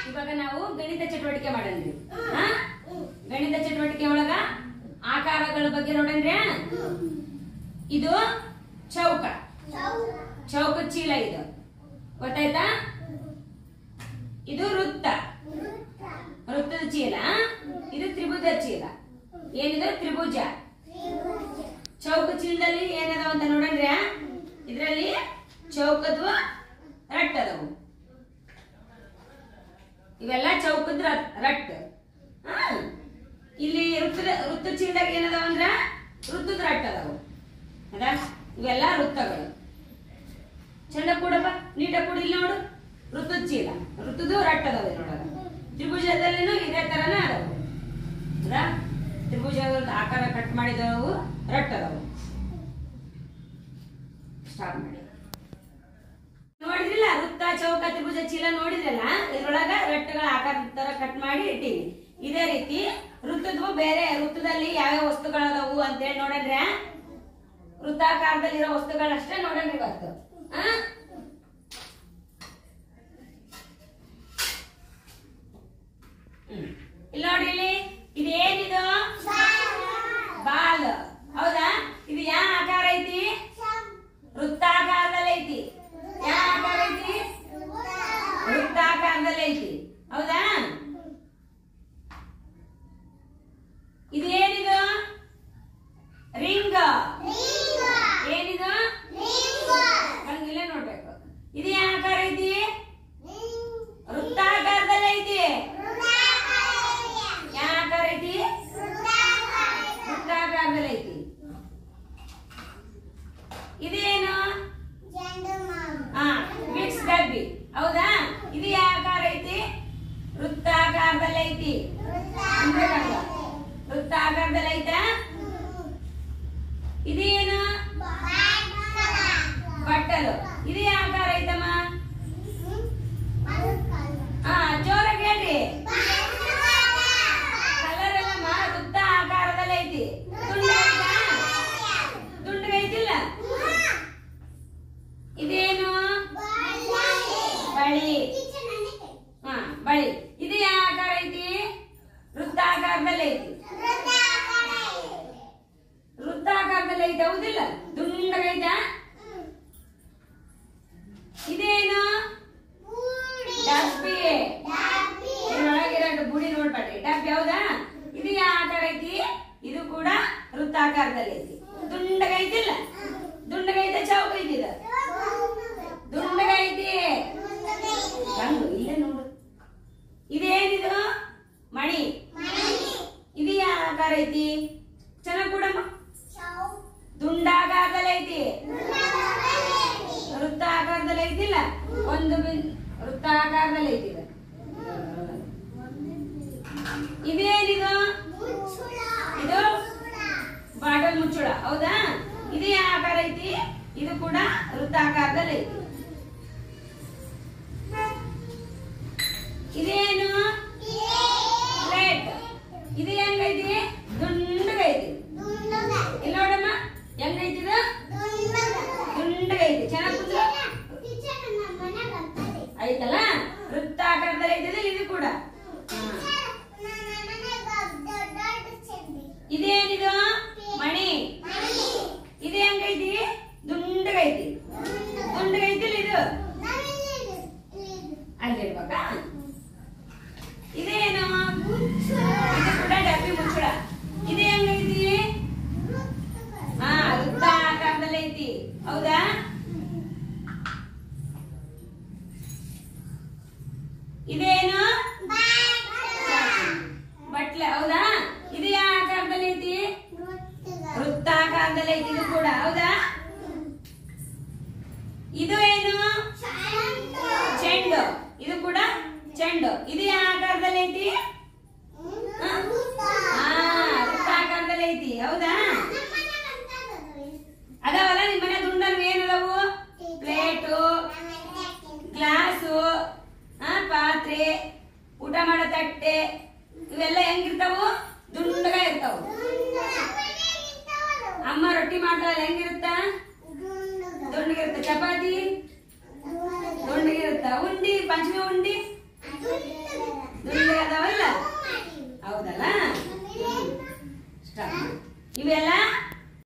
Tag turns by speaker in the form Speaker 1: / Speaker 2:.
Speaker 1: ಇವಾಗ ನಾವು ಗಣಿತ ಚಟುವಟಿಕೆ ಮಾಡಂದ್ರಿ ಹಾ? ಗಣಿತ ಚಟುವಟಿಕೆ ಒಳಗ ಆಕಾರಗಳ ಬಗ್ಗೆ ನೋಡಂದ್ರೆ ಇದು ಚೌಕ ಚೌಕ ಚೀಲ ಇದು ಗೊತ್ತಾಯ್ತಾ ಇದು ವೃತ್ತ ವೃತ್ತದ ಚೀಲ ಇದು ತ್ರಿಭುಜ ಚೀಲ ಏನಿದೆ ತ್ರಿಭುಜ ಚೌಕ ಚೀಲದಲ್ಲಿ ಏನದಾವ ಅಂತ ನೋಡಂದ್ರೆ ಇದ್ರಲ್ಲಿ ಚೌಕದ್ವ ರಟ್ ಅದಾವು ಇವೆಲ್ಲ ಚೌಕದ ರಟ್ ರಟ್ ಹಾ. ಇಲ್ಲಿ ವೃತ್ತದ ವೃತ್ತ ಚೀಲದಾಗ ಏನದಾವ ಅಂದ್ರ ವೃತ್ತದ ರಟ್ ಅದಾವು ಅದ ಇವೆಲ್ಲ ವೃತ್ತಗಳು ಚಂದ ಕೂಡಪ್ಪ ನೀಟಾಗಿ ಕೂಡಿ ಇಲ್ಲಿ ನೋಡು ವೃತ್ತದ ಚೀಲ ವೃತ್ತದ ರಟ್ ಅದಾವ ನೋಡೋದ ತ್ರಿಭುಜದಲ್ಲಿನೂ ಇದೇ ತರನ ಅದಾವು ಅದ ತ್ರಿಭುಜದ ಆಕಾರ ಕಟ್ ಮಾಡಿದವು ರಟ್ ಅದಾವು ಸ್ಟಾರ್ಟ್ ಮಾಡಿ ನೋಡಿದ್ರಿಲ್ಲ ವೃತ್ತ ಚೌಕ ತ್ರಿಭುಜ ಚೀಲ ನೋಡಿದ್ರಲ್ಲ ಇದ್ರೊಳಗ ರಟ್ಟುಗಳ ಆಕಾರ ತರ ಕಟ್ ಮಾಡಿ ಇಟ್ಟೀನಿ ಇದೇ ರೀತಿ ವೃತ್ತದ್ವು ಬೇರೆ ವೃತ್ತದಲ್ಲಿ ಯಾವ್ಯಾವ ವಸ್ತುಗಳದಾವು ಅಂತೇಳಿ ನೋಡಿದ್ರೆ ವೃತ್ತಾಕಾರದಲ್ಲಿರೋ ವಸ್ತುಗಳಷ್ಟೇ ನೋಡೋಣ ಇವತ್ತು ಆ? ಹ್ಮ್. ಇಲ್ಲಿ ನೋಡಿ ಇಲ್ಲಿ ಇದೇನಿದು ಬಾಲ್ ಹೌದಾ ಇದು ಯಾವ ಆಕಾರ ಐತಿ ವೃತ್ತಾಕಾರದಲ್ಲಿ ಐತಿ ಯಾವ ಆಕಾರ ಐತಿ ವೃತ್ತಾಕಾರದಲ್ಲಿ ಐತಿ ಹೌದಾ ಇದೇನಿದು ರಿಂಗ್ ಏನಿದು ಹಂಗಿಲ್ಲ ನೋಡ್ಬೇಕು ಇದು ಯಾವ ಆಕಾರ ಐತಿ ವೃತ್ತಾಕಾರದಲ್ಲಿ ಐತಿ ಯಾವ ಆಕಾರ ಐತಿ ವೃತ್ತಾಕಾರದಲ್ಲಿ ಐತಿ ಇದೇನು ಹಾ ಮಿಕ್ಸ್ ಡಬ್ಬಿ ಹೌದಾ ಇದು ಯಾವ ಆಕಾರ ಐತಿ ವೃತ್ತಾಕಾರದಲ್ಲಿ ಐತಿ ಅಂದ್ರಗಂಗ. ವೃತ್ತಾಕಾರದಲ್ಲಿ ಐತಾ ಇದೇನು ಬಟ್ಟಲು ಇದು ಯಾವ ಆಕಾರ ಐತಮ್ಮ ಹಾ ಜೋರಾಗಿ ಹೇಳ್ರಿ ಕಲರ್ ಎಲ್ಲಮ್ಮ ವೃತ್ತ ಆಕಾರದಲ್ಲಿ ಐತಿ ದುಂಡೈತಾ ದುಂಡಗೈತಿಲ್ಲ ಇದೇನು ಬಳಿ ಹಾ ಬಳಿ ಇದು ಯಾವ ಆಕಾರ ಐತಿ ವೃತ್ತಾಕಾರದಲ್ಲಿ ಐತಿ ವೃತ್ತಾಕಾರದಲ್ಲಿ ಐತಿ ಹೌದಿಲ್ಲ ದುಂಡಗೈತ ಇದೇನು ಡಬ್ಬಿ ಇದ್ರೊಳಗಿರೋ ಬುಡಿ ನೋಡ್ಬೇಡ್ರಿ ಡಬ್ಬಿ ಹೌದಾ ಇದು ಯಾವ ಆಕಾರ ಐತಿ ಇದು ಕೂಡ ವೃತ್ತಾಕಾರದಲ್ಲಿ ಐತಿ ದುಂಡಗೈತಿಲ್ಲ ದುಂಡಗೈತ ಚೌಕ ಐತಿ ಇದು ದುಂಡಗೈತಿ ಗಂಡು ಇಲ್ಲೇ ನೋಡು ಇದೇನಿದು ಮಣಿ ಇದು ಯಾವ ಆಕಾರ ಐತಿ ಚೆನ್ನಾಗ್ ಕೂಡಮ್ಮ ದುಂಡಾಕಾರದಲ್ಲಿ ಐತಿ ವೃತ್ತ ಆಕಾರದಲ್ಲಿ ಐತಿಲ್ಲ ಒಂದು ಬಿನ್ ವೃತ್ತ ಆಕಾರದಲ್ಲಿ ಐತಿ ಇದು. ಇದೇನಿದು ಇದು ಬಾಟಲ್ ಮುಚ್ಚುಳ ಹೌದಾ ಇದು ಯಾವ ಆಕಾರ ಐತಿ ಇದು ಕೂಡ ವೃತ್ತಾಕಾರದಲ್ಲಿ ಐತಿ ಇದೇನು ಪ್ಲೇಟ್ ಇದು ಹೆಂಗೈತಿ ದುಂಡಗೈತಿ ಇಲ್ಲಿ ನೋಡಮ್ಮ ಹೆಂಗೈತಿ ಇದು ದುಂಡಗೈತಿ ಚೆನ್ನಾಗಿ ಕೂತ್ರು ಐತಲ್ಲ ವೃತ್ತಾಕಾರದಲ್ಲಿ ಐತಿದೆ ಇದು ಕೂಡ ಹಾ. ಇದೇನಿದು ಮಣಿ ಇದು ಹೆಂಗೈತಿ ದುಂಡಗೈತಿ ದುಂಡಗೈತಿಲ್ಲ ಇದು ಅಲ್ಲಿ ಇಡ್ಬೇಕಾ ಇದೇನು ಇದು ಕೂಡ ಡಬ್ಬಿ ಮುಚ್ಚಳ ಇದು ಹೆಂಗೈತಿ ಹಾ ವೃತ್ತ ಆಕಾರದಲ್ಲಿ ಐತಿ ಹೌದಾ ಇದೇನು ಬಟ್ಲೆ ಹೌದಾ ಇದು ಯಾವ ಆಕಾರದಲ್ಲಿ ಐತಿ ವೃತ್ತಾಕಾರದಲ್ಲಿ ಐತಿ ಇದು ಕೂಡ ಹೌದಾ ಇದು ಏನು ಚೆಂಡು ಇದು ಕೂಡ ಚೆಂಡು ಇದು ಯಾವ ಆಕಾರದಲ್ಲಿ ಐತಿ ಹಾ ವೃತ್ತಾಕಾರದಲ್ಲಿ ಐತಿ ಹೌದಾ ಅದಾವಲ್ಲ ನಿಮ್ಮ ಮನೆ ದುಂಡಲ್ ಏನದವು ಪ್ಲೇಟು ಗ್ಲಾಸು ಆ, ಪಾತ್ರೆ ಊಟ ಮಾಡೋ ತಟ್ಟೆ ಇವೆಲ್ಲ ಹೆಂಗಿರ್ತಾವು ದುಂಡಗ ಇರ್ತಾವು ಅಮ್ಮ ರೊಟ್ಟಿ ಮಾಡ್ತಾಳ ಹೆಂಗಿರುತ್ತ ದುಂಡಗಿರುತ್ತ ಚಪಾತಿ ದುಂಡಗಿರುತ್ತ ಉಂಡಿ ಪಂಚಮಿ ಉಂಡಿ ಸ್ಟಾರ್ಟ್ ಮಾಡಿ ಇವೆಲ್ಲ